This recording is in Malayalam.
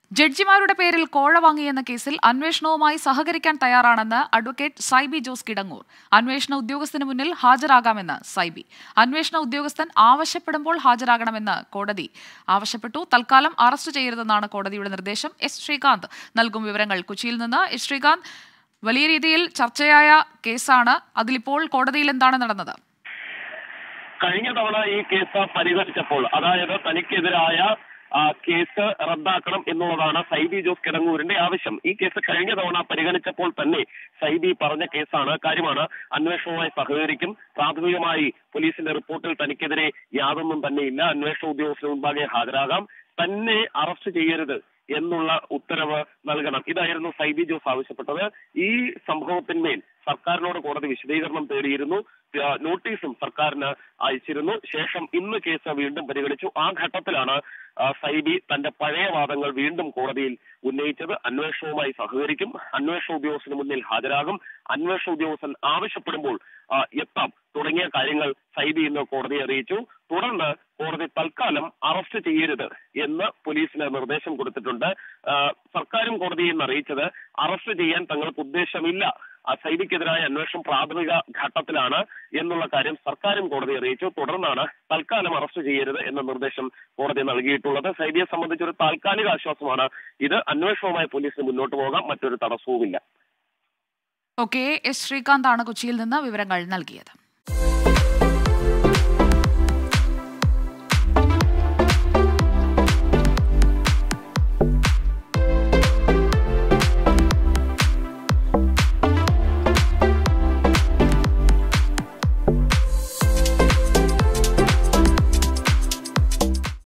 ജഡ്ജിമാരുടെ പേരിൽ കോഴ വാങ്ങിയെന്ന കേസിൽ അന്വേഷണവുമായി സഹകരിക്കാൻ തയ്യാറാണെന്ന് അഡ്വക്കേറ്റ് സൈബി ജോസ് കിടങ്ങൂർ അന്വേഷണ ഉദ്യോഗസ്ഥന് മുന്നിൽ ഹാജരാകാമെന്ന് സൈബി അന്വേഷണ ഉദ്യോഗസ്ഥൻ ആവശ്യപ്പെടുമ്പോൾ ഹാജരാകണമെന്ന് കോടതി ആവശ്യപ്പെട്ടു തൽക്കാലം അറസ്റ്റ് ചെയ്യരുതെന്നാണ് കോടതിയുടെ നിർദ്ദേശം എസ് ശ്രീകാന്ത് നൽകും വിവരങ്ങൾ കൊച്ചിയിൽ നിന്ന് എസ് ശ്രീകാന്ത് വലിയ രീതിയിൽ ചർച്ചയായ കേസാണ് അതിലിപ്പോൾ കോടതിയിൽ എന്താണ് നടന്നത് കഴിഞ്ഞ തവണ ഈ കേസ് പരിഗണിച്ചപ്പോൾ അതായത് തനിക്കെതിരായ ആ, കേസ് റദ്ദാക്കണം എന്നുള്ളതാണ് സൈബി ജോസ് കിടങ്ങൂരിന്റെ ആവശ്യം ഈ കേസ് കഴിഞ്ഞ തവണ പരിഗണിച്ചപ്പോൾ തന്നെ സൈബി പറഞ്ഞ കേസാണ് കാര്യമാണ് അന്വേഷണവുമായി സഹകരിക്കും പ്രാഥമികമായി പോലീസിന്റെ റിപ്പോർട്ടിൽ തനിക്കെതിരെ യാതൊന്നും തന്നെയില്ല അന്വേഷണ ഉദ്യോഗസ്ഥന് മുൻപാകെ ഹാജരാകാം തന്നെ അറസ്റ്റ് ചെയ്യരുത് എന്നുള്ള ഉത്തരവ് നൽകണം ഇതായിരുന്നു സൈബി ജോസ് ആവശ്യപ്പെട്ടത് ഈ സംഭവത്തിന്മേൽ സർക്കാരിനോട് കോടതി വിശദീകരണം തേടിയിരുന്നു ആ, നോട്ടീസും സർക്കാരിന് അയച്ചിരുന്നു ശേഷം ഇന്ന് കേസ് വീണ്ടും പരിഗണിച്ചു ആ ഘട്ടത്തിലാണ് ആ, സൈബി തന്റെ പഴയ വാദങ്ങൾ വീണ്ടും കോടതിയിൽ ഉന്നയിച്ചത് അന്വേഷണവുമായി സഹകരിക്കും അന്വേഷണ ഉദ്യോഗസ്ഥന് മുന്നിൽ ഹാജരാകും അന്വേഷണ ഉദ്യോഗസ്ഥൻ ആവശ്യപ്പെടുമ്പോൾ ആ, എത്താം തുടങ്ങിയ കാര്യങ്ങൾ സൈബി ഇന്ന് കോടതിയെ അറിയിച്ചു തുടർന്ന് കോടതി തൽക്കാലം അറസ്റ്റ് ചെയ്യരുത് എന്ന് പോലീസിന് നിർദ്ദേശം കൊടുത്തിട്ടുണ്ട് ആ, സർക്കാരും കോടതിയെ ഇന്ന് അറിയിച്ചത് അറസ്റ്റ് ചെയ്യാൻ തങ്ങൾക്ക് ഉദ്ദേശമില്ല ആ സൈബിക്കെതിരായ അന്വേഷണം പ്രാഥമിക ഘട്ടത്തിലാണ് എന്നുള്ള കാര്യം സർക്കാരും കോടതി അറിയിച്ചു തുടർന്നാണ് തൽക്കാലം അറസ്റ്റ് ചെയ്യരുത് എന്ന നിർദ്ദേശം കോടതി നൽകിയിട്ടുള്ളത് സൈബിയെ സംബന്ധിച്ച് ഒരു താൽക്കാലിക ആശ്വാസമാണ് ഇത് അന്വേഷണവുമായി പോലീസിന് മുന്നോട്ട് പോകാം മറ്റൊരു തടസ്സവുമില്ല ഓക്കെ എസ് ശ്രീകാന്താണ് കൊച്ചിയിൽ നിന്ന് വിവരങ്ങൾ നൽകിയത്